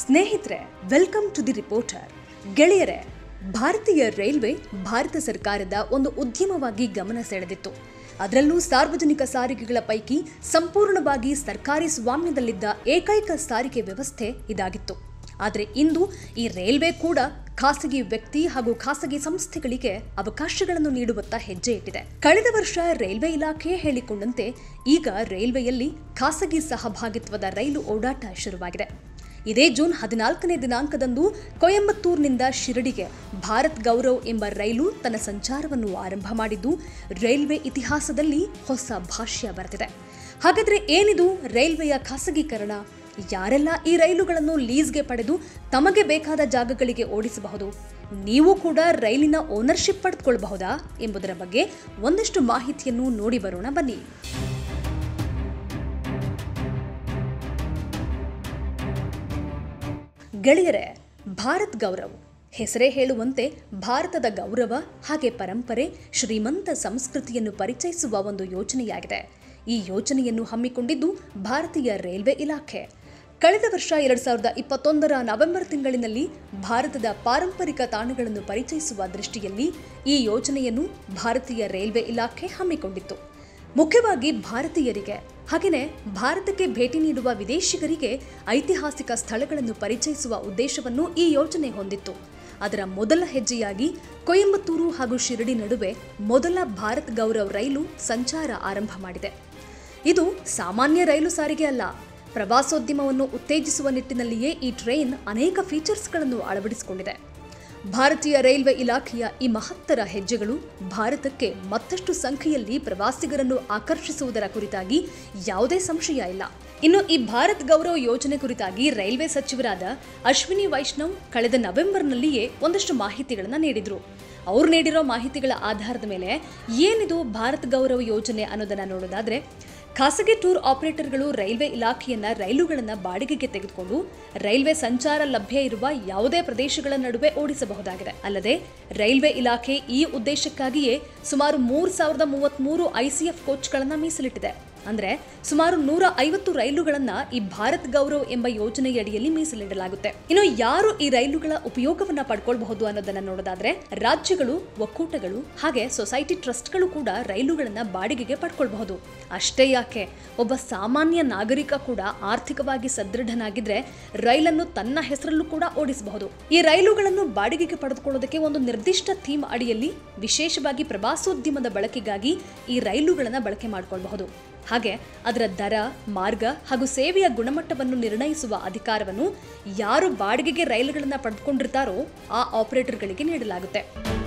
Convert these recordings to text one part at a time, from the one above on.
ಸ್ನೇಹಿತರೆ welcome to the reporter ಗೆಳೆಯರೆ ಭಾರತೀಯ ರೈಲ್ವೆ ಭಾರತ ಸರ್ಕಾರದ ಒಂದು ಉದ್ಯಮವಾಗಿ ಗಮನ ಸೆಳೆದಿತ್ತು ಅದರಲ್ಲೂ ಸಾರ್ವಜನಿಕ ಸಾರಿಗೆಗಳ ಪೈಕಿ ಸಂಪೂರ್ಣವಾಗಿ ಸರ್ಕಾರಿ ಸ್ವಾಮ್ಯದಲ್ಲಿದ್ದ ಏಕೈಕ ಸಾರಿಗೆ ವ್ಯವಸ್ಥೆ ಇದಾಗಿತ್ತು ಆದರೆ ಇಂದು ಈ ರೈಲ್ವೆ ಕೂಡ ಖಾಸಗಿ ವ್ಯಕ್ತಿ ಹಾಗೂ ಖಾಸಗಿ ಸಂಸ್ಥೆಗಳಿಗೆ ಅವಕಾಶಗಳನ್ನು ನೀಡುವತ್ತ ಹೆಜ್ಜೆ ಇಟ್ಟಿದೆ ಕಳೆದ ವರ್ಷ ರೈಲ್ವೆ ಇಲಾಖೆ ಹೇಳಿಕೊಂಡಂತೆ ಈಗ ರೈಲ್ವೆಯಲ್ಲಿ ಖಾಸಗಿ ಸಹಭಾಗಿತ್ವದ ರೈಲು ಓಡಾಟ ಶುರುವಾಗಿದೆ ಇದೇ ಜೂನ್ ಹದಿನಾಲ್ಕನೇ ದಿನಾಂಕದಂದು ಕೊಯಂಬತ್ತೂರಿನಿಂದ ಶಿರಡಿಗೆ ಭಾರತ್ ಗೌರವ್ ಎಂಬ ರೈಲು ತನ್ನ ಸಂಚಾರವನ್ನು ಆರಂಭ ಮಾಡಿದ್ದು ರೈಲ್ವೆ ಇತಿಹಾಸದಲ್ಲಿ ಹೊಸ ಭಾಷ್ಯ ಬರೆದಿದೆ ಹಾಗಾದ್ರೆ ಏನಿದು ರೈಲ್ವೆಯ ಖಾಸಗೀಕರಣ ಯಾರೆಲ್ಲ ಈ ರೈಲುಗಳನ್ನು ಲೀಸ್ಗೆ ಪಡೆದು ತಮಗೆ ಬೇಕಾದ ಜಾಗಗಳಿಗೆ ಓಡಿಸಬಹುದು ನೀವು ಕೂಡ ರೈಲಿನ ಓನರ್ಶಿಪ್ ಪಡೆದುಕೊಳ್ಳಬಹುದಾ ಎಂಬುದರ ಬಗ್ಗೆ ಒಂದಷ್ಟು ಮಾಹಿತಿಯನ್ನು ನೋಡಿ ಬರೋಣ ಬನ್ನಿ ಗೆಳೆಯರೆ ಭಾರತ್ ಗೌರವ್ ಹೆಸರೇ ಹೇಳುವಂತೆ ಭಾರತದ ಗೌರವ ಹಾಗೆ ಪರಂಪರೆ ಶ್ರೀಮಂತ ಸಂಸ್ಕೃತಿಯನ್ನು ಪರಿಚಯಿಸುವ ಒಂದು ಯೋಜನೆಯಾಗಿದೆ ಈ ಯೋಜನೆಯನ್ನು ಹಮ್ಮಿಕೊಂಡಿದ್ದು ಭಾರತೀಯ ರೈಲ್ವೆ ಇಲಾಖೆ ಕಳೆದ ವರ್ಷ ಎರಡ್ ಸಾವಿರದ ಇಪ್ಪತ್ತೊಂದರ ನವೆಂಬರ್ ತಿಂಗಳಿನಲ್ಲಿ ಭಾರತದ ಪಾರಂಪರಿಕ ತಾಣಗಳನ್ನು ಪರಿಚಯಿಸುವ ದೃಷ್ಟಿಯಲ್ಲಿ ಈ ಯೋಜನೆಯನ್ನು ಭಾರತೀಯ ರೈಲ್ವೆ ಇಲಾಖೆ ಹಮ್ಮಿಕೊಂಡಿತ್ತು ಮುಖ್ಯವಾಗಿ ಭಾರತೀಯರಿಗೆ ಹಾಗೆಯೇ ಭಾರತಕ್ಕೆ ಭೇಟಿ ನೀಡುವ ವಿದೇಶಿಗರಿಗೆ ಐತಿಹಾಸಿಕ ಸ್ಥಳಗಳನ್ನು ಪರಿಚಯಿಸುವ ಉದ್ದೇಶವನ್ನು ಈ ಯೋಜನೆ ಹೊಂದಿತ್ತು ಅದರ ಮೊದಲ ಹೆಜ್ಜೆಯಾಗಿ ಕೊಯಂಬತ್ತೂರು ಹಾಗೂ ಶಿರಡಿ ನಡುವೆ ಮೊದಲ ಭಾರತ್ ಗೌರವ್ ರೈಲು ಸಂಚಾರ ಆರಂಭ ಮಾಡಿದೆ ಇದು ಸಾಮಾನ್ಯ ರೈಲು ಸಾರಿಗೆ ಅಲ್ಲ ಪ್ರವಾಸೋದ್ಯಮವನ್ನು ಉತ್ತೇಜಿಸುವ ನಿಟ್ಟಿನಲ್ಲಿಯೇ ಈ ಟ್ರೈನ್ ಅನೇಕ ಫೀಚರ್ಸ್ಗಳನ್ನು ಅಳವಡಿಸಿಕೊಂಡಿದೆ ಭಾರತೀಯ ರೈಲ್ವೆ ಇಲಾಖೆಯ ಈ ಮಹತ್ತರ ಹೆಜ್ಜೆಗಳು ಭಾರತಕ್ಕೆ ಮತ್ತಷ್ಟು ಸಂಖ್ಯೆಯಲ್ಲಿ ಪ್ರವಾಸಿಗರನ್ನು ಆಕರ್ಷಿಸುವುದರ ಕುರಿತಾಗಿ ಯಾವುದೇ ಸಂಶಯ ಇಲ್ಲ ಇನ್ನು ಈ ಭಾರತ್ ಗೌರವ್ ಯೋಜನೆ ಕುರಿತಾಗಿ ರೈಲ್ವೆ ಸಚಿವರಾದ ಅಶ್ವಿನಿ ವೈಷ್ಣವ್ ಕಳೆದ ನವೆಂಬರ್ನಲ್ಲಿಯೇ ಒಂದಷ್ಟು ಮಾಹಿತಿಗಳನ್ನು ನೀಡಿದ್ರು ಅವ್ರು ನೀಡಿರೋ ಮಾಹಿತಿಗಳ ಆಧಾರದ ಮೇಲೆ ಏನಿದು ಭಾರತ್ ಗೌರವ್ ಯೋಜನೆ ಅನ್ನೋದನ್ನ ನೋಡೋದಾದ್ರೆ ಖಾಸಗಿ ಟೂರ್ ಆಪರೇಟರ್ಗಳು ರೈಲ್ವೆ ಇಲಾಖೆಯನ್ನ ರೈಲುಗಳನ್ನು ಬಾಡಿಗೆಗೆ ತೆಗೆದುಕೊಂಡು ರೈಲ್ವೆ ಸಂಚಾರ ಲಭ್ಯ ಇರುವ ಯಾವುದೇ ಪ್ರದೇಶಗಳ ನಡುವೆ ಓಡಿಸಬಹುದಾಗಿದೆ ಅಲ್ಲದೆ ರೈಲ್ವೆ ಇಲಾಖೆ ಈ ಉದ್ದೇಶಕ್ಕಾಗಿಯೇ ಸುಮಾರು ಮೂರು ಸಾವಿರದ ಮೂವತ್ತ್ಮೂರು ಐಸಿಎಫ್ ಕೋಚ್ಗಳನ್ನು ಮೀಸಲಿಟ್ಟಿದೆ ಅಂದ್ರೆ ಸುಮಾರು ನೂರ ಐವತ್ತು ರೈಲುಗಳನ್ನ ಈ ಭಾರತ್ ಗೌರವ್ ಎಂಬ ಯೋಜನೆಯಡಿಯಲ್ಲಿ ಮೀಸಲಿಡಲಾಗುತ್ತೆ ಇನ್ನು ಯಾರು ಈ ರೈಲುಗಳ ಉಪಯೋಗವನ್ನ ಪಡ್ಕೊಳ್ಬಹುದು ಅನ್ನೋದನ್ನ ನೋಡೋದಾದ್ರೆ ರಾಜ್ಯಗಳು ಒಕ್ಕೂಟಗಳು ಹಾಗೆ ಸೊಸೈಟಿ ಟ್ರಸ್ಟ್ಗಳು ಕೂಡ ರೈಲುಗಳನ್ನ ಬಾಡಿಗೆಗೆ ಪಡ್ಕೊಳ್ಬಹುದು ಅಷ್ಟೇ ಯಾಕೆ ಒಬ್ಬ ಸಾಮಾನ್ಯ ನಾಗರಿಕ ಕೂಡ ಆರ್ಥಿಕವಾಗಿ ಸದೃಢನಾಗಿದ್ರೆ ರೈಲನ್ನು ತನ್ನ ಹೆಸರಲ್ಲೂ ಕೂಡ ಓಡಿಸಬಹುದು ಈ ರೈಲುಗಳನ್ನು ಬಾಡಿಗೆಗೆ ಪಡೆದುಕೊಳ್ಳೋದಕ್ಕೆ ಒಂದು ನಿರ್ದಿಷ್ಟ ಥೀಮ್ ಅಡಿಯಲ್ಲಿ ವಿಶೇಷವಾಗಿ ಪ್ರವಾಸೋದ್ಯಮದ ಬಳಕೆಗಾಗಿ ಈ ರೈಲುಗಳನ್ನು ಬಳಕೆ ಮಾಡಿಕೊಳ್ಳಬಹುದು ಹಾಗೆ ಅದರ ದರ ಮಾರ್ಗ ಹಾಗೂ ಸೇವೆಯ ಗುಣಮಟ್ಟವನ್ನು ನಿರ್ಣಯಿಸುವ ಅಧಿಕಾರವನ್ನು ಯಾರು ಬಾಡಿಗೆಗೆ ರೈಲುಗಳನ್ನು ಪಡೆದುಕೊಂಡಿರ್ತಾರೋ ಆ ಆಪರೇಟರ್ಗಳಿಗೆ ನೀಡಲಾಗುತ್ತೆ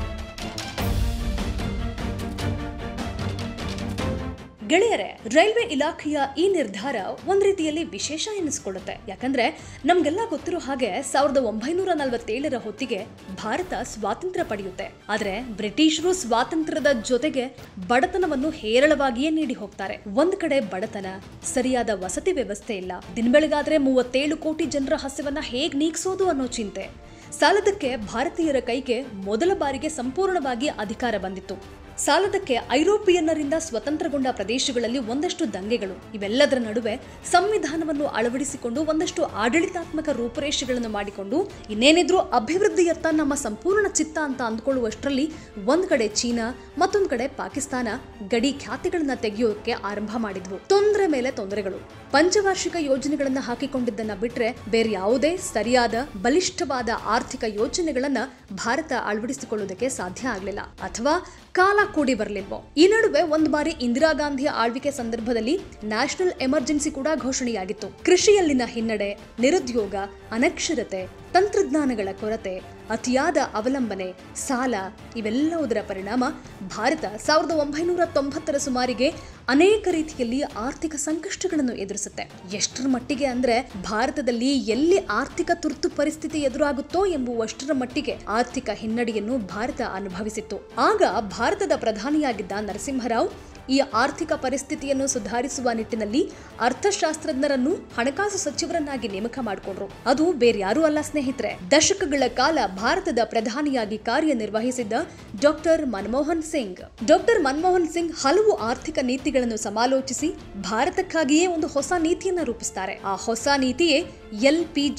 ಗೆಳೆಯರೆ ರೈಲ್ವೆ ಇಲಾಖೆಯ ಈ ನಿರ್ಧಾರ ಒಂದ್ ರೀತಿಯಲ್ಲಿ ವಿಶೇಷ ಎನಿಸ್ಕೊಳ್ಳುತ್ತೆ ಯಾಕಂದ್ರೆ ನಮ್ಗೆಲ್ಲ ಗೊತ್ತಿರೋ ಹಾಗೆ ಸಾವಿರದ ಒಂಬೈನೂರ ನಲವತ್ತೇಳರ ಹೊತ್ತಿಗೆ ಭಾರತ ಸ್ವಾತಂತ್ರ್ಯ ಪಡೆಯುತ್ತೆ ಆದ್ರೆ ಬ್ರಿಟಿಷರು ಸ್ವಾತಂತ್ರ್ಯದ ಜೊತೆಗೆ ಬಡತನವನ್ನು ಹೇರಳವಾಗಿಯೇ ನೀಡಿ ಹೋಗ್ತಾರೆ ಒಂದ್ ಕಡೆ ಬಡತನ ಸರಿಯಾದ ವಸತಿ ವ್ಯವಸ್ಥೆ ಇಲ್ಲ ದಿನಬೆಳಗಾದ್ರೆ ಮೂವತ್ತೇಳು ಕೋಟಿ ಜನರ ಹಸಿವನ್ನ ಹೇಗ್ ನೀಗಿಸೋದು ಅನ್ನೋ ಚಿಂತೆ ಸಾಲದಕ್ಕೆ ಭಾರತೀಯರ ಕೈಗೆ ಮೊದಲ ಬಾರಿಗೆ ಸಂಪೂರ್ಣವಾಗಿ ಅಧಿಕಾರ ಬಂದಿತ್ತು ಸಾಲದಕ್ಕೆ ಐರೋಪಿಯನ್ನರಿಂದ ಸ್ವತಂತ್ರಗೊಂಡ ಪ್ರದೇಶಗಳಲ್ಲಿ ಒಂದಷ್ಟು ದಂಗೆಗಳು ಇವೆಲ್ಲದರ ನಡುವೆ ಸಂವಿಧಾನವನ್ನು ಅಳವಡಿಸಿಕೊಂಡು ಒಂದಷ್ಟು ಆಡಳಿತಾತ್ಮಕ ರೂಪುರೇಷೆಗಳನ್ನು ಮಾಡಿಕೊಂಡು ಇನ್ನೇನಿದ್ರೂ ಅಭಿವೃದ್ಧಿಯತ್ತ ನಮ್ಮ ಸಂಪೂರ್ಣ ಚಿತ್ತ ಅಂತ ಅಂದ್ಕೊಳ್ಳುವಷ್ಟರಲ್ಲಿ ಒಂದ್ ಕಡೆ ಚೀನಾ ಮತ್ತೊಂದ್ ಕಡೆ ಪಾಕಿಸ್ತಾನ ಗಡಿ ಖ್ಯಾತಿಗಳನ್ನ ತೆಗೆಯೋಕೆ ಆರಂಭ ಮಾಡಿದ್ವು ತೊಂದರೆ ಮೇಲೆ ತೊಂದರೆಗಳು ಪಂಚವಾರ್ಷಿಕ ಯೋಜನೆಗಳನ್ನ ಹಾಕಿಕೊಂಡಿದ್ದನ್ನ ಬಿಟ್ರೆ ಬೇರೆ ಯಾವುದೇ ಸರಿಯಾದ ಬಲಿಷ್ಠವಾದ ಆರ್ಥಿಕ ಯೋಜನೆಗಳನ್ನ ಭಾರತ ಅಳವಡಿಸಿಕೊಳ್ಳುವುದಕ್ಕೆ ಸಾಧ್ಯ ಆಗಲಿಲ್ಲ ಅಥವಾ ಕಾಲ ಕೂಡಿ ಬರಲಿಲ್ವೋ ಈ ನಡುವೆ ಒಂದು ಬಾರಿ ಇಂದಿರಾ ಗಾಂಧಿಯ ಆಳ್ವಿಕೆ ಸಂದರ್ಭದಲ್ಲಿ ನ್ಯಾಷನಲ್ ಎಮರ್ಜೆನ್ಸಿ ಕೂಡ ಘೋಷಣೆಯಾಗಿತ್ತು ಕೃಷಿಯಲ್ಲಿನ ಹಿನ್ನಡೆ ನಿರುದ್ಯೋಗ ಅನಕ್ಷರತೆ ತಂತ್ರಜ್ಞಾನಗಳ ಕೊರತೆ ಅತಿಯಾದ ಅವಲಂಬನೆ ಸಾಲ ಇವೆಲ್ಲವುದರ ಪರಿಣಾಮ ಭಾರತ ಸಾವಿರದ ಒಂಬೈನೂರ ತೊಂಬತ್ತರ ಸುಮಾರಿಗೆ ಅನೇಕ ರೀತಿಯಲ್ಲಿ ಆರ್ಥಿಕ ಸಂಕಷ್ಟಗಳನ್ನು ಎದುರಿಸುತ್ತೆ ಎಷ್ಟರ ಮಟ್ಟಿಗೆ ಅಂದ್ರೆ ಭಾರತದಲ್ಲಿ ಎಲ್ಲಿ ಆರ್ಥಿಕ ತುರ್ತು ಪರಿಸ್ಥಿತಿ ಎದುರಾಗುತ್ತೋ ಎಂಬುವಷ್ಟರ ಮಟ್ಟಿಗೆ ಆರ್ಥಿಕ ಹಿನ್ನಡೆಯನ್ನು ಭಾರತ ಅನುಭವಿಸಿತ್ತು ಆಗ ಭಾರತದ ಪ್ರಧಾನಿಯಾಗಿದ್ದ ನರಸಿಂಹರಾವ್ ಈ ಆರ್ಥಿಕ ಪರಿಸ್ಥಿತಿಯನ್ನು ಸುಧಾರಿಸುವ ನಿಟ್ಟಿನಲ್ಲಿ ಅರ್ಥಶಾಸ್ತ್ರಜ್ಞರನ್ನು ಹಣಕಾಸು ಸಚಿವರನ್ನಾಗಿ ನೇಮಕ ಮಾಡಿಕೊಂಡ್ರು ಅದು ಬೇರ್ಯಾರೂ ಅಲ್ಲ ಸ್ನೇಹಿತರೆ ದಶಕಗಳ ಕಾಲ ಭಾರತದ ಪ್ರಧಾನಿಯಾಗಿ ಕಾರ್ಯನಿರ್ವಹಿಸಿದ್ದ ಡಾಕ್ಟರ್ ಮನಮೋಹನ್ ಸಿಂಗ್ ಡಾಕ್ಟರ್ ಮನಮೋಹನ್ ಸಿಂಗ್ ಹಲವು ಆರ್ಥಿಕ ನೀತಿಗಳನ್ನು ಸಮಾಲೋಚಿಸಿ ಭಾರತಕ್ಕಾಗಿಯೇ ಒಂದು ಹೊಸ ನೀತಿಯನ್ನ ರೂಪಿಸ್ತಾರೆ ಆ ಹೊಸ ನೀತಿಯೇ ಎಲ್ ಪಿ ಜಿ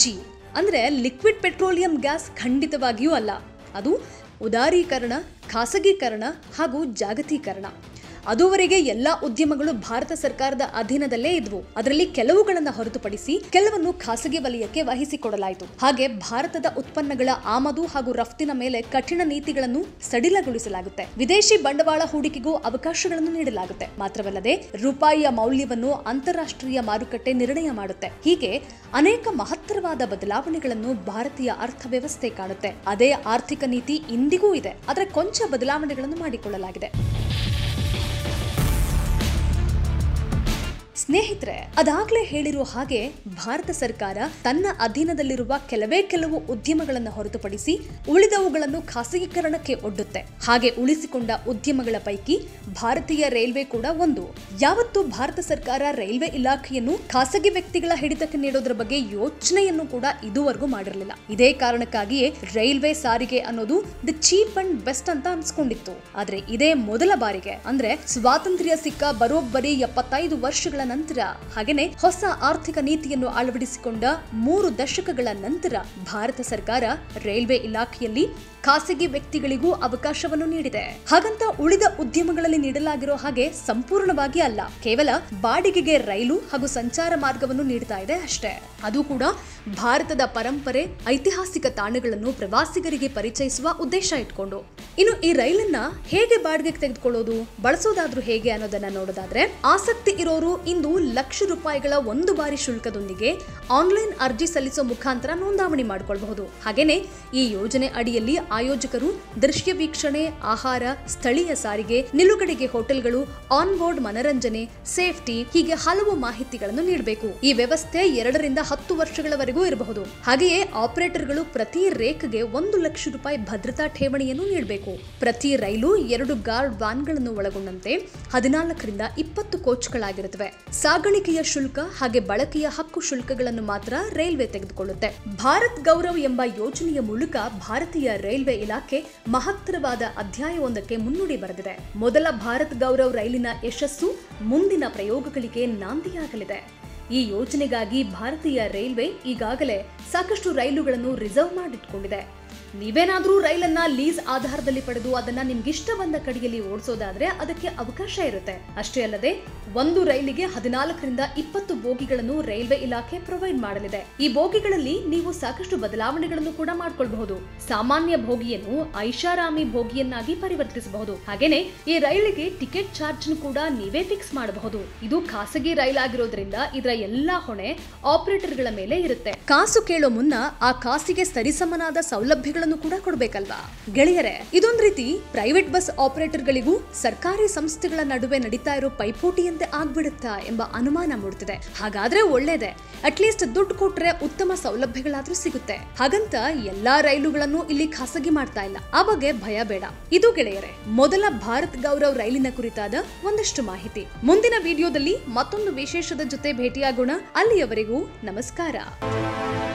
ಅಂದ್ರೆ ಲಿಕ್ವಿಡ್ ಪೆಟ್ರೋಲಿಯಂ ಗ್ಯಾಸ್ ಖಂಡಿತವಾಗಿಯೂ ಅಲ್ಲ ಅದು ಉದಾರೀಕರಣ ಖಾಸಗೀಕರಣ ಹಾಗೂ ಜಾಗತೀಕರಣ ಅದುವರೆಗೆ ಎಲ್ಲಾ ಉದ್ಯಮಗಳು ಭಾರತ ಸರ್ಕಾರದ ಅಧೀನದಲ್ಲೇ ಇದ್ವು ಅದರಲ್ಲಿ ಕೆಲವುಗಳನ್ನು ಹೊರತುಪಡಿಸಿ ಕೆಲವನ್ನು ಖಾಸಗಿ ವಲಯಕ್ಕೆ ವಹಿಸಿಕೊಡಲಾಯಿತು ಹಾಗೆ ಭಾರತದ ಉತ್ಪನ್ನಗಳ ಆಮದು ಹಾಗೂ ರಫ್ತಿನ ಮೇಲೆ ಕಠಿಣ ನೀತಿಗಳನ್ನು ಸಡಿಲಗೊಳಿಸಲಾಗುತ್ತೆ ವಿದೇಶಿ ಬಂಡವಾಳ ಹೂಡಿಕೆಗೂ ಅವಕಾಶಗಳನ್ನು ನೀಡಲಾಗುತ್ತೆ ಮಾತ್ರವಲ್ಲದೆ ರೂಪಾಯಿಯ ಮೌಲ್ಯವನ್ನು ಅಂತಾರಾಷ್ಟ್ರೀಯ ಮಾರುಕಟ್ಟೆ ನಿರ್ಣಯ ಮಾಡುತ್ತೆ ಹೀಗೆ ಅನೇಕ ಮಹತ್ತರವಾದ ಬದಲಾವಣೆಗಳನ್ನು ಭಾರತೀಯ ಅರ್ಥವ್ಯವಸ್ಥೆ ಕಾಣುತ್ತೆ ಅದೇ ಆರ್ಥಿಕ ನೀತಿ ಇಂದಿಗೂ ಇದೆ ಆದರೆ ಕೊಂಚ ಬದಲಾವಣೆಗಳನ್ನು ಮಾಡಿಕೊಳ್ಳಲಾಗಿದೆ ಸ್ನೇಹಿತರೆ ಅದಾಗ್ಲೇ ಹೇಳಿರುವ ಹಾಗೆ ಭಾರತ ಸರ್ಕಾರ ತನ್ನ ಅಧೀನದಲ್ಲಿರುವ ಕೆಲವೇ ಕೆಲವು ಉದ್ಯಮಗಳನ್ನು ಹೊರತುಪಡಿಸಿ ಉಳಿದವುಗಳನ್ನು ಖಾಸಗೀಕರಣಕ್ಕೆ ಒಡ್ಡುತ್ತೆ ಹಾಗೆ ಉಳಿಸಿಕೊಂಡ ಉದ್ಯಮಗಳ ಪೈಕಿ ಭಾರತೀಯ ರೈಲ್ವೆ ಕೂಡ ಒಂದು ಯಾವತ್ತೂ ಭಾರತ ಸರ್ಕಾರ ರೈಲ್ವೆ ಇಲಾಖೆಯನ್ನು ಖಾಸಗಿ ವ್ಯಕ್ತಿಗಳ ಹಿಡಿತಕ್ಕೆ ನೀಡೋದ್ರ ಬಗ್ಗೆ ಯೋಚನೆಯನ್ನು ಕೂಡ ಇದುವರೆಗೂ ಮಾಡಿರಲಿಲ್ಲ ಇದೇ ಕಾರಣಕ್ಕಾಗಿಯೇ ರೈಲ್ವೆ ಸಾರಿಗೆ ಅನ್ನೋದು ದ ಚೀಪ್ ಅಂಡ್ ಬೆಸ್ಟ್ ಅಂತ ಅನ್ಸ್ಕೊಂಡಿತ್ತು ಆದ್ರೆ ಇದೇ ಮೊದಲ ಬಾರಿಗೆ ಅಂದ್ರೆ ಸ್ವಾತಂತ್ರ್ಯ ಸಿಕ್ಕ ಬರೋಬ್ಬರಿ ಎಪ್ಪತ್ತೈದು ವರ್ಷಗಳ ನಂತರ ಹಾಗೇನೆ ಹೊಸ ಆರ್ಥಿಕ ನೀತಿಯನ್ನು ಅಳವಡಿಸಿಕೊಂಡ ಮೂರು ದಶಕಗಳ ನಂತರ ಭಾರತ ಸರ್ಕಾರ ರೈಲ್ವೆ ಇಲಾಖೆಯಲ್ಲಿ ಖಾಸಗಿ ವ್ಯಕ್ತಿಗಳಿಗೂ ಅವಕಾಶವನ್ನು ನೀಡಿದೆ ಹಾಗಂತ ಉಳಿದ ಉದ್ಯಮಗಳಲ್ಲಿ ನೀಡಲಾಗಿರೋ ಹಾಗೆ ಸಂಪೂರ್ಣವಾಗಿ ಅಲ್ಲ ಕೇವಲ ಬಾಡಿಗೆಗೆ ರೈಲು ಹಾಗೂ ಸಂಚಾರ ಮಾರ್ಗವನ್ನು ನೀಡ್ತಾ ಇದೆ ಅಷ್ಟೇ ಅದು ಕೂಡ ಭಾರತದ ಪರಂಪರೆ ಐತಿಹಾಸಿಕ ತಾಣಗಳನ್ನು ಪ್ರವಾಸಿಗರಿಗೆ ಪರಿಚಯಿಸುವ ಉದ್ದೇಶ ಇಟ್ಕೊಂಡು ಇನ್ನು ಈ ರೈಲನ್ನ ಹೇಗೆ ಬಾಡಿಗೆಗೆ ತೆಗೆದುಕೊಳ್ಳೋದು ಬಳಸೋದಾದ್ರೂ ಹೇಗೆ ಅನ್ನೋದನ್ನ ನೋಡೋದಾದ್ರೆ ಆಸಕ್ತಿ ಇರೋರು ಇಂದು ಲಕ್ಷ ರೂಪಾಯಿಗಳ ಒಂದು ಬಾರಿ ಶುಲ್ಕದೊಂದಿಗೆ ಆನ್ಲೈನ್ ಅರ್ಜಿ ಸಲ್ಲಿಸೋ ಮುಖಾಂತರ ನೋಂದಾವಣಿ ಮಾಡಿಕೊಳ್ಳಬಹುದು ಹಾಗೇನೆ ಈ ಯೋಜನೆ ಅಡಿಯಲ್ಲಿ ಆಯೋಜಕರು ದೃಶ್ಯ ವೀಕ್ಷಣೆ ಆಹಾರ ಸ್ಥಳೀಯ ಸಾರಿಗೆ ನಿಲುಗಡೆಗೆ ಹೋಟೆಲ್ಗಳು ಆನ್ ಬೋರ್ಡ್ ಮನರಂಜನೆ ಸೇಫ್ಟಿ ಹೀಗೆ ಹಲವು ಮಾಹಿತಿಗಳನ್ನು ನೀಡಬೇಕು ಈ ವ್ಯವಸ್ಥೆ ಎರಡರಿಂದ ಹತ್ತು ವರ್ಷಗಳವರೆಗೂ ಇರಬಹುದು ಹಾಗೆಯೇ ಆಪರೇಟರ್ಗಳು ಪ್ರತಿ ರೇಕ್ಗೆ ಒಂದು ಲಕ್ಷ ರೂಪಾಯಿ ಭದ್ರತಾ ಠೇವಣಿಯನ್ನು ನೀಡಬೇಕು ಪ್ರತಿ ರೈಲು ಎರಡು ಗಾರ್ಡ್ ವ್ಯಾನ್ಗಳನ್ನು ಒಳಗೊಂಡಂತೆ ಹದಿನಾಲ್ಕರಿಂದ ಇಪ್ಪತ್ತು ಕೋಚ್ಗಳಾಗಿರುತ್ತವೆ ಸಾಗಾಣಿಕೆಯ ಶುಲ್ಕ ಹಾಗೆ ಬಳಕೆಯ ಹಕ್ಕು ಶುಲ್ಕಗಳನ್ನು ಮಾತ್ರ ರೈಲ್ವೆ ತೆಗೆದುಕೊಳ್ಳುತ್ತೆ ಭಾರತ್ ಗೌರವ್ ಎಂಬ ಯೋಜನೆಯ ಮೂಲಕ ಭಾರತೀಯ ರೈಲ್ವೆ ಇಲಾಖೆ ಮಹತ್ತರವಾದ ಅಧ್ಯಾಯವೊಂದಕ್ಕೆ ಮುನ್ನುಡಿ ಬರೆದಿದೆ ಮೊದಲ ಭಾರತ್ ಗೌರವ್ ರೈಲಿನ ಯಶಸ್ಸು ಮುಂದಿನ ಪ್ರಯೋಗಗಳಿಗೆ ನಾಂದಿಯಾಗಲಿದೆ ಈ ಯೋಜನೆಗಾಗಿ ಭಾರತೀಯ ರೈಲ್ವೆ ಈಗಾಗಲೇ ಸಾಕಷ್ಟು ರೈಲುಗಳನ್ನು ರಿಸರ್ವ್ ಮಾಡಿಟ್ಕೊಂಡಿದೆ ನೀವೇನಾದ್ರೂ ರೈಲನ್ನ ಲೀಸ್ ಆಧಾರದಲ್ಲಿ ಪಡೆದು ಅದನ್ನ ನಿಮ್ಗಿಷ್ಟ ಬಂದ ಕಡೆಯಲ್ಲಿ ಓಡಿಸೋದಾದ್ರೆ ಅದಕ್ಕೆ ಅವಕಾಶ ಇರುತ್ತೆ ಅಷ್ಟೇ ಅಲ್ಲದೆ ಒಂದು ರೈಲಿಗೆ ಹದಿನಾಲ್ಕರಿಂದ ಇಪ್ಪತ್ತು ಬೋಗಿಗಳನ್ನು ರೈಲ್ವೆ ಇಲಾಖೆ ಪ್ರೊವೈಡ್ ಮಾಡಲಿದೆ ಈ ಬೋಗಿಗಳಲ್ಲಿ ನೀವು ಸಾಕಷ್ಟು ಬದಲಾವಣೆಗಳನ್ನು ಕೂಡ ಮಾಡ್ಕೊಳ್ಬಹುದು ಸಾಮಾನ್ಯ ಭೋಗಿಯನ್ನು ಐಷಾರಾಮಿ ಭೋಗಿಯನ್ನಾಗಿ ಪರಿವರ್ತಿಸಬಹುದು ಹಾಗೇನೆ ಈ ರೈಲಿಗೆ ಟಿಕೆಟ್ ಚಾರ್ಜ್ ಕೂಡ ನೀವೇ ಫಿಕ್ಸ್ ಮಾಡಬಹುದು ಇದು ಖಾಸಗಿ ರೈಲ್ ಆಗಿರೋದ್ರಿಂದ ಇದರ ಎಲ್ಲಾ ಹೊಣೆ ಆಪರೇಟರ್ಗಳ ಮೇಲೆ ಇರುತ್ತೆ ಕಾಸು ಕೇಳೋ ಮುನ್ನ ಆ ಕಾಸಿಗೆ ಸರಿಸಮನಾದ ಸೌಲಭ್ಯಗಳನ್ನು ಕೂಡ ಕೊಡಬೇಕಲ್ವಾ ಗೆಳೆಯರೆ ಇದೊಂದ್ ರೀತಿ ಪ್ರೈವೇಟ್ ಬಸ್ ಆಪರೇಟರ್ಗಳಿಗೂ ಸರ್ಕಾರಿ ಸಂಸ್ಥೆಗಳ ನಡುವೆ ನಡೀತಾ ಇರೋ ಪೈಪೋಟಿಯಂತೆ ಆಗ್ಬಿಡುತ್ತಾ ಎಂಬ ಅನುಮಾನ ಮೂಡ್ತಿದೆ ಹಾಗಾದ್ರೆ ಒಳ್ಳೇದೆ ಅಟ್ಲೀಸ್ಟ್ ದುಡ್ಡು ಕೊಟ್ರೆ ಉತ್ತಮ ಸೌಲಭ್ಯಗಳಾದ್ರೂ ಸಿಗುತ್ತೆ ಹಾಗಂತ ಎಲ್ಲಾ ರೈಲುಗಳನ್ನು ಇಲ್ಲಿ ಖಾಸಗಿ ಮಾಡ್ತಾ ಇಲ್ಲ ಆ ಬಗ್ಗೆ ಭಯ ಬೇಡ ಇದು ಗೆಳೆಯರೆ ಮೊದಲ ಭಾರತ್ ಗೌರವ್ ರೈಲಿನ ಕುರಿತಾದ ಒಂದಷ್ಟು ಮಾಹಿತಿ ಮುಂದಿನ ವಿಡಿಯೋದಲ್ಲಿ ಮತ್ತೊಂದು ವಿಶೇಷದ ಜೊತೆ ಭೇಟಿಯಾಗೋಣ ಅಲ್ಲಿಯವರೆಗೂ ನಮಸ್ಕಾರ